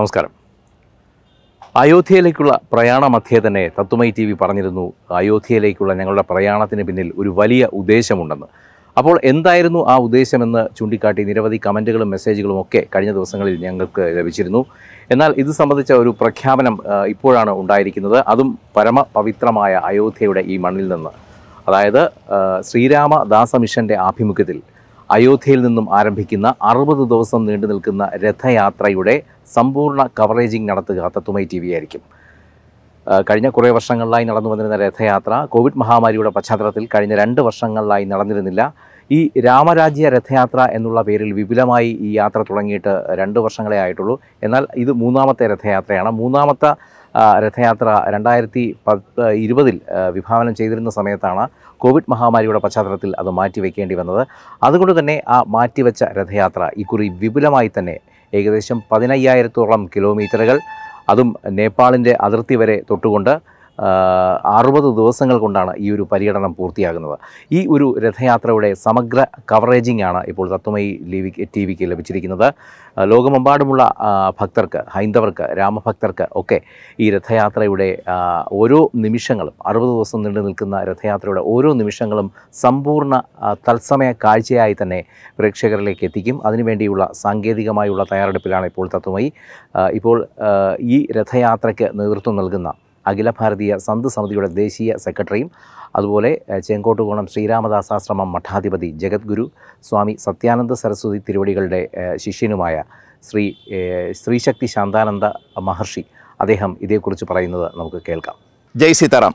നമസ്കാരം അയോധ്യയിലേക്കുള്ള പ്രയാണ മധ്യേ തന്നെ തത്വമൈ ടി വി പറഞ്ഞിരുന്നു അയോധ്യയിലേക്കുള്ള ഞങ്ങളുടെ പ്രയാണത്തിന് പിന്നിൽ ഒരു വലിയ ഉദ്ദേശമുണ്ടെന്ന് അപ്പോൾ എന്തായിരുന്നു ആ ഉദ്ദേശമെന്ന് ചൂണ്ടിക്കാട്ടി നിരവധി കമൻറ്റുകളും മെസ്സേജുകളും ഒക്കെ കഴിഞ്ഞ ദിവസങ്ങളിൽ ഞങ്ങൾക്ക് ലഭിച്ചിരുന്നു എന്നാൽ ഇത് സംബന്ധിച്ച ഒരു പ്രഖ്യാപനം ആ, ഇപ്പോഴാണ് ഉണ്ടായിരിക്കുന്നത് അതും പരമ പവിത്രമായ അയോധ്യയുടെ ഈ മണ്ണിൽ നിന്ന് അതായത് ആ, ശ്രീരാമദാസ മിഷന്റെ ആഭിമുഖ്യത്തിൽ അയോധ്യയിൽ നിന്നും ആരംഭിക്കുന്ന അറുപത് ദിവസം നീണ്ടു നിൽക്കുന്ന രഥയാത്രയുടെ സമ്പൂർണ്ണ കവറേജിംഗ് നടത്തുക തത്വമൈ ടി വി ആയിരിക്കും ആ, കഴിഞ്ഞ കുറേ വർഷങ്ങളിലായി നടന്നു വന്നിരുന്ന രഥയാത്ര കോവിഡ് മഹാമാരിയുടെ പശ്ചാത്തലത്തിൽ കഴിഞ്ഞ രണ്ട് വർഷങ്ങളിലായി നടന്നിരുന്നില്ല ഈ രാമരാജ്യ രഥയാത്ര എന്നുള്ള പേരിൽ വിപുലമായി ഈ യാത്ര തുടങ്ങിയിട്ട് രണ്ട് വർഷങ്ങളെ ആയിട്ടുള്ളൂ എന്നാൽ ഇത് മൂന്നാമത്തെ രഥയാത്രയാണ് മൂന്നാമത്തെ ആ, രഥയാത്ര രണ്ടായിരത്തി പത്ത് ഇരുപതിൽ ആ, വിഭാവനം ചെയ്തിരുന്ന സമയത്താണ് കോവിഡ് മഹാമാരിയുടെ പശ്ചാത്തലത്തിൽ അത് മാറ്റിവെക്കേണ്ടി വന്നത് അതുകൊണ്ട് തന്നെ ആ മാറ്റിവെച്ച രഥയാത്ര ഇക്കുറി വിപുലമായി തന്നെ ഏകദേശം പതിനയ്യായിരത്തോളം കിലോമീറ്ററുകൾ അതും നേപ്പാളിൻ്റെ അതിർത്തി വരെ തൊട്ടുകൊണ്ട് അറുപത് ദിവസങ്ങൾ കൊണ്ടാണ് ഈ ഒരു പര്യടനം പൂർത്തിയാകുന്നത് ഈ ഒരു രഥയാത്രയുടെ സമഗ്ര കവറേജിംഗ് ആണ് ഇപ്പോൾ തത്വമയി ലിവി ടി വിക്ക് ലഭിച്ചിരിക്കുന്നത് ആ, ലോകമെമ്പാടുമുള്ള ആ, ഭക്തർക്ക് ഹൈന്ദവർക്ക് രാമഭക്തർക്ക് ഒക്കെ ഈ രഥയാത്രയുടെ ആ, ഓരോ നിമിഷങ്ങളും അറുപത് ദിവസം നീണ്ടു നിൽക്കുന്ന രഥയാത്രയുടെ ഓരോ നിമിഷങ്ങളും സമ്പൂർണ്ണ ആ, തത്സമയ കാഴ്ചയായി തന്നെ പ്രേക്ഷകരിലേക്ക് എത്തിക്കും അതിനുവേണ്ടിയുള്ള സാങ്കേതികമായുള്ള തയ്യാറെടുപ്പിലാണ് ഇപ്പോൾ തത്വമയി ആ, ഇപ്പോൾ ആ, ഈ രഥയാത്രയ്ക്ക് നേതൃത്വം നൽകുന്ന അഖില ഭാരതീയ സന്ത് സമിതിയുടെ ദേശീയ സെക്രട്ടറിയും അതുപോലെ ആ, ചേങ്കോട്ടുകോണം ശ്രീരാമദാസാശ്രമം മഠാധിപതി ജഗദ്ഗുരു സ്വാമി സത്യാനന്ദ സരസ്വതി തിരുവടികളുടെ ആ, ശിഷ്യനുമായ ശ്രീ ഏ, ശ്രീശക്തി ശാന്താനന്ദ മഹർഷി അദ്ദേഹം ഇതേക്കുറിച്ച് പറയുന്നത് നമുക്ക് കേൾക്കാം ജയ് സീതാറാം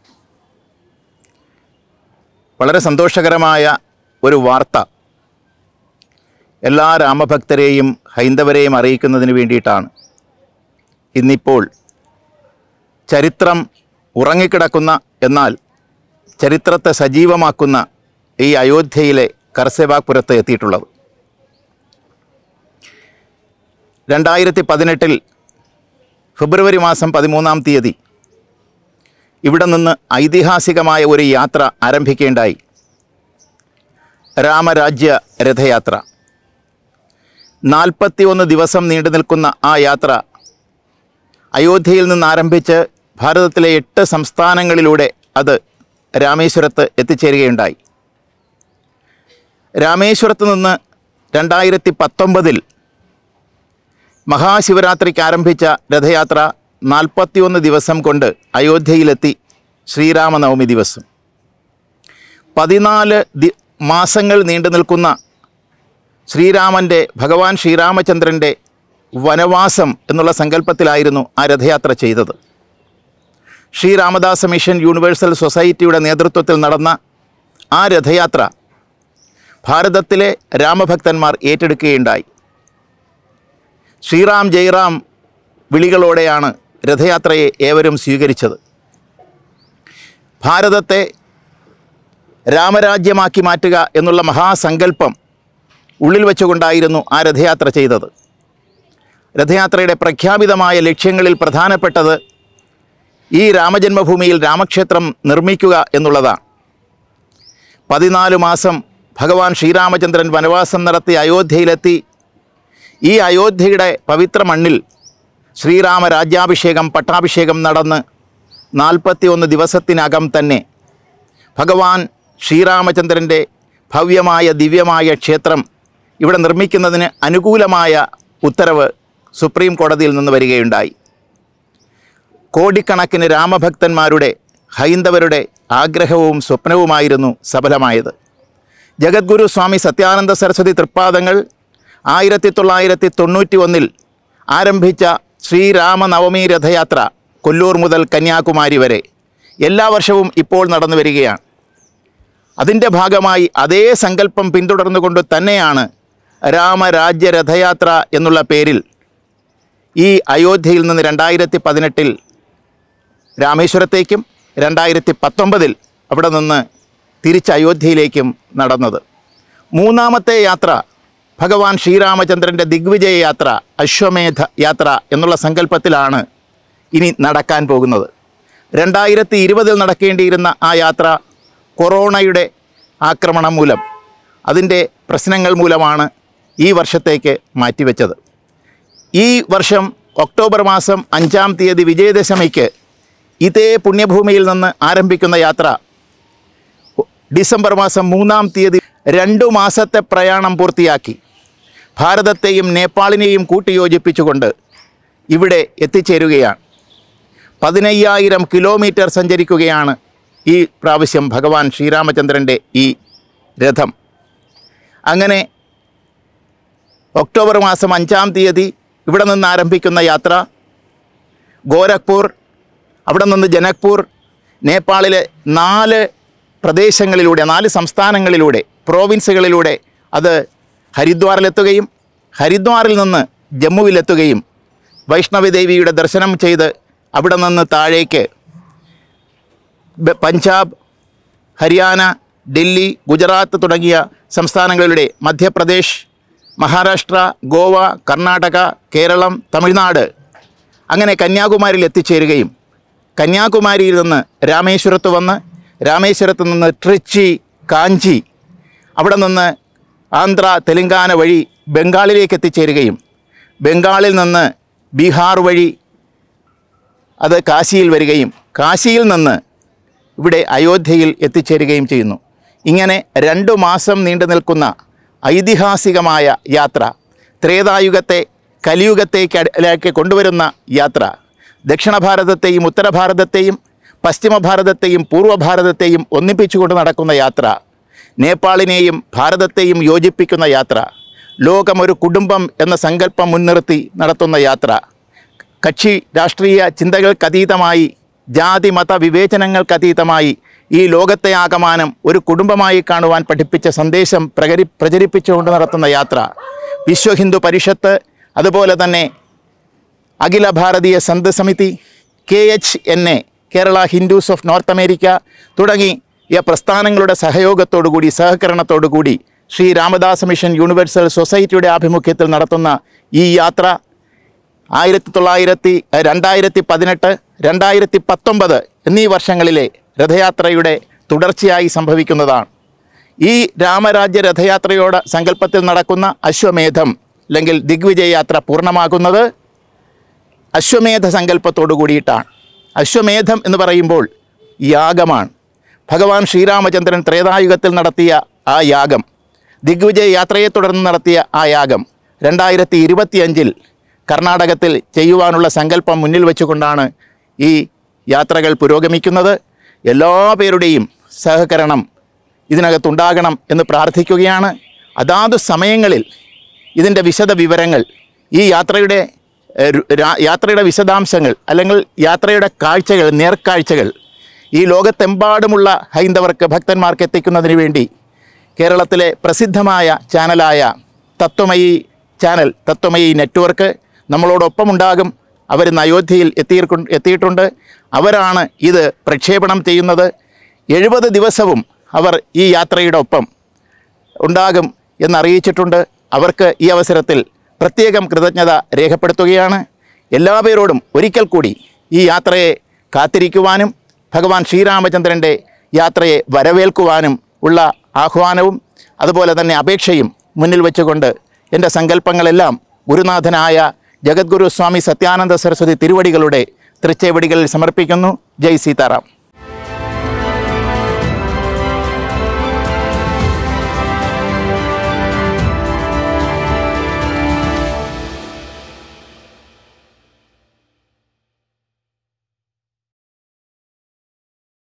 വളരെ സന്തോഷകരമായ ഒരു വാർത്ത എല്ലാ രാമഭക്തരെയും ഹൈന്ദവരെയും അറിയിക്കുന്നതിന് വേണ്ടിയിട്ടാണ് ഇന്നിപ്പോൾ ചരിത്രം ഉറങ്ങിക്കിടക്കുന്ന എന്നാൽ ചരിത്രത്തെ സജീവമാക്കുന്ന ഈ അയോധ്യയിലെ കർസേവാപുരത്ത് എത്തിയിട്ടുള്ളത് രണ്ടായിരത്തി പതിനെട്ടിൽ ഫെബ്രുവരി മാസം പതിമൂന്നാം തീയതി ഇവിടെ നിന്ന് ഐതിഹാസികമായ ഒരു യാത്ര ആരംഭിക്കേണ്ടായി രാമരാജ്യ രഥയാത്ര നാൽപ്പത്തിയൊന്ന് ദിവസം നീണ്ടു നിൽക്കുന്ന ആ യാത്ര അയോധ്യയിൽ നിന്ന് ആരംഭിച്ച് ഭാരതത്തിലെ എട്ട് സംസ്ഥാനങ്ങളിലൂടെ അത് രാമേശ്വരത്ത് എത്തിച്ചേരുകയുണ്ടായി രാമേശ്വരത്ത് നിന്ന് രണ്ടായിരത്തി പത്തൊമ്പതിൽ മഹാശിവരാത്രിക്ക് ആരംഭിച്ച രഥയാത്ര നാൽപ്പത്തിയൊന്ന് ദിവസം കൊണ്ട് അയോധ്യയിലെത്തി ശ്രീരാമനവമി ദിവസം പതിനാല് ദി മാസങ്ങൾ നീണ്ടു നിൽക്കുന്ന ശ്രീരാമൻ്റെ ഭഗവാൻ ശ്രീരാമചന്ദ്രൻ്റെ വനവാസം എന്നുള്ള സങ്കല്പത്തിലായിരുന്നു ആ രഥയാത്ര ചെയ്തത് ശ്രീരാമദാസ മിഷൻ യൂണിവേഴ്സൽ സൊസൈറ്റിയുടെ നേതൃത്വത്തിൽ നടന്ന ആ രഥയാത്ര ഭാരതത്തിലെ രാമഭക്തന്മാർ ഏറ്റെടുക്കുകയുണ്ടായി ശ്രീറാം ജയ്റാം വിളികളോടെയാണ് രഥയാത്രയെ ഏവരും സ്വീകരിച്ചത് ഭാരതത്തെ രാമരാജ്യമാക്കി മാറ്റുക എന്നുള്ള മഹാസങ്കല്പം ഉള്ളിൽ വെച്ചുകൊണ്ടായിരുന്നു ആ രഥയാത്ര ചെയ്തത് രഥയാത്രയുടെ പ്രഖ്യാപിതമായ ലക്ഷ്യങ്ങളിൽ പ്രധാനപ്പെട്ടത് ഈ രാമജന്മഭൂമിയിൽ രാമക്ഷേത്രം നിർമ്മിക്കുക എന്നുള്ളതാണ് പതിനാല് മാസം ഭഗവാൻ ശ്രീരാമചന്ദ്രൻ വനവാസം നടത്തി അയോധ്യയിലെത്തി ഈ അയോധ്യയുടെ പവിത്ര മണ്ണിൽ ശ്രീരാമ രാജ്യാഭിഷേകം പട്ടാഭിഷേകം നടന്ന് നാൽപ്പത്തിയൊന്ന് ദിവസത്തിനകം തന്നെ ഭഗവാൻ ശ്രീരാമചന്ദ്രൻ്റെ ഭവ്യമായ ദിവ്യമായ ക്ഷേത്രം ഇവിടെ നിർമ്മിക്കുന്നതിന് അനുകൂലമായ ഉത്തരവ് സുപ്രീം കോടതിയിൽ നിന്ന് വരികയുണ്ടായി കോടിക്കണക്കിന് രാമഭക്തന്മാരുടെ ഹൈന്ദവരുടെ ആഗ്രഹവും സ്വപ്നവുമായിരുന്നു സഫലമായത് ജഗദ്ഗുരു സ്വാമി സത്യാനന്ദ സരസ്വതി തൃപ്പാദങ്ങൾ ആയിരത്തി തൊള്ളായിരത്തി തൊണ്ണൂറ്റി ഒന്നിൽ ആരംഭിച്ച ശ്രീരാമനവമി രഥയാത്ര കൊല്ലൂർ മുതൽ കന്യാകുമാരി വരെ എല്ലാ വർഷവും ഇപ്പോൾ നടന്നു വരികയാണ് അതിൻ്റെ ഭാഗമായി അതേ സങ്കല്പം പിന്തുടർന്നുകൊണ്ട് തന്നെയാണ് രാമരാജ്യ രഥയാത്ര എന്നുള്ള പേരിൽ ഈ അയോധ്യയിൽ നിന്ന് രണ്ടായിരത്തി പതിനെട്ടിൽ രാമേശ്വരത്തേക്കും രണ്ടായിരത്തി പത്തൊമ്പതിൽ അവിടെ നിന്ന് തിരിച്ച് അയോധ്യയിലേക്കും നടന്നത് മൂന്നാമത്തെ യാത്ര ഭഗവാൻ ശ്രീരാമചന്ദ്രൻ്റെ ദിഗ്വിജയ യാത്ര അശ്വമേധ യാത്ര എന്നുള്ള സങ്കല്പത്തിലാണ് ഇനി നടക്കാൻ പോകുന്നത് രണ്ടായിരത്തി ഇരുപതിൽ നടക്കേണ്ടിയിരുന്ന ആ യാത്ര കൊറോണയുടെ ആക്രമണം മൂലം അതിൻ്റെ പ്രശ്നങ്ങൾ മൂലമാണ് ഈ വർഷത്തേക്ക് മാറ്റിവെച്ചത് ഈ വർഷം ഒക്ടോബർ മാസം അഞ്ചാം തീയതി വിജയദശമിക്ക് ഇതേ പുണ്യഭൂമിയിൽ നിന്ന് ആരംഭിക്കുന്ന യാത്ര ഡിസംബർ മാസം മൂന്നാം തീയതി രണ്ടു മാസത്തെ പ്രയാണം പൂർത്തിയാക്കി ഭാരതത്തെയും നേപ്പാളിനെയും കൂട്ടിയോജിപ്പിച്ചുകൊണ്ട് ഇവിടെ എത്തിച്ചേരുകയാണ് പതിനയ്യായിരം കിലോമീറ്റർ സഞ്ചരിക്കുകയാണ് ഈ പ്രാവശ്യം ഭഗവാൻ ശ്രീരാമചന്ദ്രൻ്റെ ഈ രഥം അങ്ങനെ ഒക്ടോബർ മാസം അഞ്ചാം തീയതി ഇവിടെ നിന്ന് ആരംഭിക്കുന്ന യാത്ര ഗോരഖ്പൂർ അവിടെ നിന്ന് ജനക്പൂർ നേപ്പാളിലെ നാല് പ്രദേശങ്ങളിലൂടെ നാല് സംസ്ഥാനങ്ങളിലൂടെ പ്രോവിൻസുകളിലൂടെ അത് ഹരിദ്വാറിലെത്തുകയും ഹരിദ്വാറിൽ നിന്ന് ജമ്മുവിലെത്തുകയും വൈഷ്ണവി ദേവിയുടെ ദർശനം ചെയ്ത് അവിടെ നിന്ന് താഴേക്ക് ബ- പഞ്ചാബ് ഹരിയാന ഡൽഹി ഗുജറാത്ത് തുടങ്ങിയ സംസ്ഥാനങ്ങളുടെ മധ്യപ്രദേശ് മഹാരാഷ്ട്ര ഗോവ കർണാടക കേരളം തമിഴ്നാട് അങ്ങനെ കന്യാകുമാരിയിൽ എത്തിച്ചേരുകയും കന്യാകുമാരിയിൽ നിന്ന് രാമേശ്വരത്ത് വന്ന് രാമേശ്വരത്ത് നിന്ന് ട്രിച്ചി കാഞ്ചി അവിടെ നിന്ന് ആന്ധ്ര തെലങ്കാന വഴി ബംഗാളിലേക്ക് എത്തിച്ചേരുകയും ബംഗാളിൽ നിന്ന് ബീഹാർ വഴി അത് കാശിയിൽ വരികയും കാശിയിൽ നിന്ന് ഇവിടെ അയോധ്യയിൽ എത്തിച്ചേരുകയും ചെയ്യുന്നു ഇങ്ങനെ രണ്ടു മാസം നീണ്ടു നിൽക്കുന്ന ഐതിഹാസികമായ യാത്ര ത്രേതായുഗത്തെ കലിയുഗത്തേക്ക് അടിലേക്ക് കൊണ്ടുവരുന്ന യാത്ര ദക്ഷിണ ഭാരതത്തെയും ഉത്തര ഭാരതത്തെയും പശ്ചിമ ഭാരതത്തെയും പൂർവ്വ ഭാരതത്തെയും ഒന്നിപ്പിച്ചുകൊണ്ട് നടക്കുന്ന യാത്ര നേപ്പാളിനെയും ഭാരതത്തെയും യോജിപ്പിക്കുന്ന യാത്ര ലോകം ഒരു കുടുംബം എന്ന സങ്കല്പം മുൻനിർത്തി നടത്തുന്ന യാത്ര കക്ഷി രാഷ്ട്രീയ ചിന്തകൾക്കതീതമായി ജാതി മത വിവേചനങ്ങൾക്കതീതമായി ഈ ലോകത്തെ ആകമാനം ഒരു കുടുംബമായി കാണുവാൻ പഠിപ്പിച്ച സന്ദേശം പ്രകരി പ്രചരിപ്പിച്ചുകൊണ്ട് നടത്തുന്ന യാത്ര വിശ്വ ഹിന്ദു പരിഷത്ത് അതുപോലെ തന്നെ അഖില Bharatiya Sant Samiti K H N A Kerala Hindus of North America തുടങ്ങിയ പ്രസ്ഥാനങ്ങളുടെ സഹയോഗത്തോടുകൂടി സഹകരണത്തോടുകൂടി ശ്രീ രാമദാസ് മിഷൻ യൂണിവേഴ്സൽ സൊസൈറ്റിയുടെ ആഭിമുഖ്യത്തിൽ നടത്തുന്ന ഈ യാത്ര ആയിരത്തി തൊള്ളായിരത്തി രണ്ടായിരത്തി പതിനെട്ട് രണ്ടായിരത്തി പത്തൊമ്പത് എന്നീ വർഷങ്ങളിലെ രഥയാത്രയുടെ തുടർച്ചയായി സംഭവിക്കുന്നതാണ് ഈ രാമരാജ്യ രഥയാത്രയോട് സങ്കല്പത്തിൽ നടക്കുന്ന അശ്വമേധം അല്ലെങ്കിൽ ദിഗ്വിജയ യാത്ര പൂർണ്ണമാകുന്നത് അശ്വമേധ സങ്കല്പത്തോടു കൂടിയിട്ടാണ് അശ്വമേധം എന്ന് പറയുമ്പോൾ യാഗമാണ് ഭഗവാൻ ശ്രീരാമചന്ദ്രൻ ത്രേതായുഗത്തിൽ നടത്തിയ ആ യാഗം ദിഗ്വിജയ യാത്രയെ തുടർന്ന് നടത്തിയ ആ യാഗം രണ്ടായിരത്തി ഇരുപത്തിയഞ്ചിൽ കർണാടകത്തിൽ ചെയ്യുവാനുള്ള സങ്കല്പം മുന്നിൽ വെച്ചുകൊണ്ടാണ് ഈ യാത്രകൾ പുരോഗമിക്കുന്നത് എല്ലാ പേരുടെയും സഹകരണം ഇതിനകത്തുണ്ടാകണം എന്ന് പ്രാർത്ഥിക്കുകയാണ് അതാത് സമയങ്ങളിൽ ഇതിൻ്റെ വിശദ വിവരങ്ങൾ ഈ യാത്രയുടെ ഏഹ്, രു- രാ- യാത്രയുടെ വിശദാംശങ്ങൾ അല്ലെങ്കിൽ യാത്രയുടെ കാഴ്ചകൾ നേർക്കാഴ്ചകൾ ഈ ലോകത്തെമ്പാടുമുള്ള ഹൈന്ദവർക്ക് ഭക്തന്മാർക്ക് എത്തിക്കുന്നതിന് വേണ്ടി കേരളത്തിലെ പ്രസിദ്ധമായ ചാനലായ തത്വമയി ചാനൽ തത്വമയി നെറ്റ്വർക്ക് നമ്മളോടൊപ്പമുണ്ടാകും അവരിന്ന് അയോധ്യയിൽ എത്തിയിരിക്കു എത്തിയിട്ടുണ്ട് അവരാണ് ഇത് പ്രക്ഷേപണം ചെയ്യുന്നത് എഴുപത് ദിവസവും അവർ ഈ യാത്രയുടെ ഒപ്പം ഉണ്ടാകും എന്നറിയിച്ചിട്ടുണ്ട് അവർക്ക് ഈ അവസരത്തിൽ പ്രത്യേകം കൃതജ്ഞത രേഖപ്പെടുത്തുകയാണ് എല്ലാ പേരോടും ഒരിക്കൽ കൂടി ഈ യാത്രയെ കാത്തിരിക്കുവാനും ഭഗവാൻ ശ്രീരാമചന്ദ്രൻ്റെ യാത്രയെ വരവേൽക്കുവാനും ഉള്ള ആഹ്വാനവും അതുപോലെ തന്നെ അപേക്ഷയും മുന്നിൽ വെച്ചുകൊണ്ട് എൻ്റെ സങ്കല്പങ്ങളെല്ലാം ഗുരുനാഥനായ ജഗദ്ഗുരു സ്വാമി സത്യാനന്ദ സരസ്വതി തിരുവടികളുടെ തൃച്ചേവടികളിൽ സമർപ്പിക്കുന്നു ജയ് സീതാറാം